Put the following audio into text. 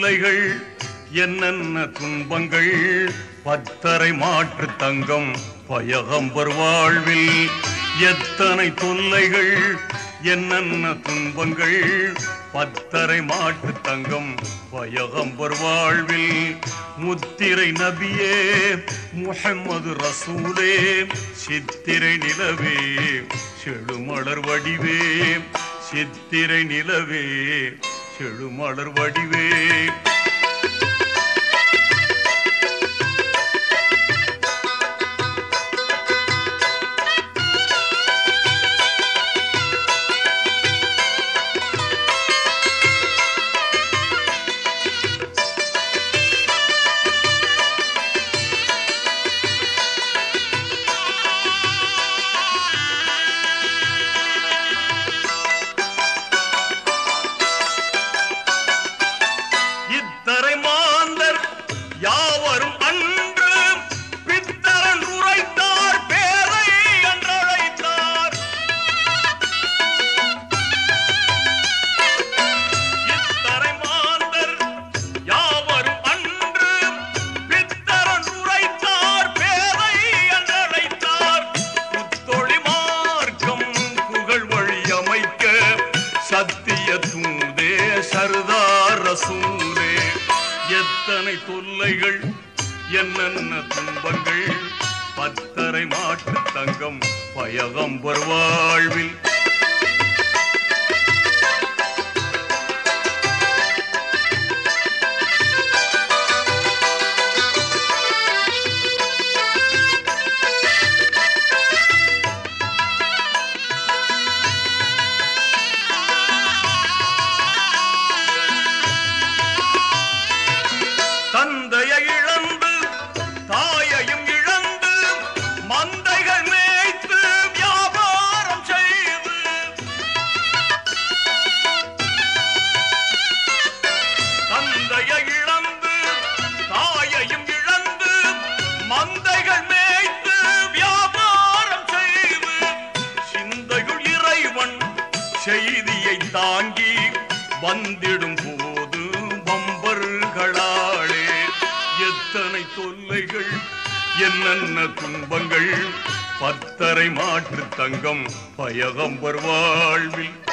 தொல்லைகள் என்னென்ன துன்பங்கள் பத்தரை மாற்று தங்கம் பயகம்பர் வாழ்வில் எத்தனை தொல்லைகள் என்னென்ன துன்பங்கள் பத்தரை மாற்று தங்கம் பயகம்பர் வாழ்வில் முத்திரை நபியே முஹம்மது ரசூலே சித்திரை நிலவே செழுமலர் வடிவே சித்திரை நிலவே செழுமலர் வடிவே இத்தரை மாந்தர் யாவரும் அன்று பித்தரன் உரைத்தார் பேரை என்றழைத்தார் இத்தரை மாந்தர் யாவரும் அன்று பித்தரன் உரைத்தார் பேரை என்றழைத்தார் புத்தொழி மார்க்கம் புகழ் வழி அமைக்க சத்திய தூதே சர்தார் ரசூலே எத்தனை தொல்லைகள் என்னென்ன துன்பங்கள் பத்தரை மாற்று தங்கம் பயகம்பர் வாழ்வில் தந்தையை இழந்து தாயையும் இழந்து மந்தைகள் மேய்த்து வியாபாரம் செய்து தந்தையை இழந்து தாயையும் இழந்து மந்தைகள் மேய்த்து வியாபாரம் செய்து சிந்தையுள் இறைவன் செய்தியை தாங்கி வந்திடும் போது வம்பர்களாளே எத்தனை தொல்லைகள் என்னென்ன துன்பங்கள் பத்தரை மாற்று தங்கம் பயகம்பர் வாழ்வில்